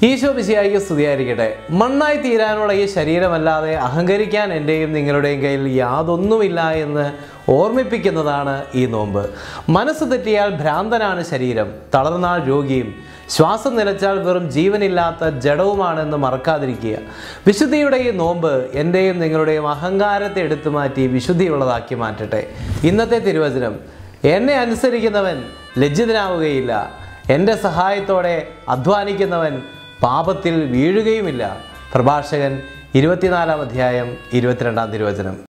ഈശോ ബിസിയായിക്ക് സ്തുതിയായിരിക്കട്ടെ മണ്ണായി തീരാനുള്ള ഈ ശരീരമല്ലാതെ അഹങ്കരിക്കാൻ എൻ്റെയും നിങ്ങളുടെയും കയ്യിൽ യാതൊന്നുമില്ല എന്ന് ഓർമ്മിപ്പിക്കുന്നതാണ് ഈ നോമ്പ് മനസ്സ് തെറ്റിയാൽ ഭ്രാന്തനാണ് ശരീരം തളർന്നാൽ രോഗിയും ശ്വാസം നിലച്ചാൽ വെറും ജീവനില്ലാത്ത ജഡവുമാണെന്ന് മറക്കാതിരിക്കുക വിശുദ്ധിയുടെ ഈ നോമ്പ് എൻ്റെയും നിങ്ങളുടെയും അഹങ്കാരത്തെ എടുത്തു മാറ്റി വിശുദ്ധിയുള്ളതാക്കി മാറ്റട്ടെ ഇന്നത്തെ തിരുവചനം എന്നെ അനുസരിക്കുന്നവൻ ലജ്ജിതനാവുകയില്ല എൻ്റെ സഹായത്തോടെ അധ്വാനിക്കുന്നവൻ പാപത്തിൽ വീഴുകയുമില്ല പ്രഭാഷകൻ ഇരുപത്തിനാലാം അധ്യായം ഇരുപത്തിരണ്ടാം തിരുവചനം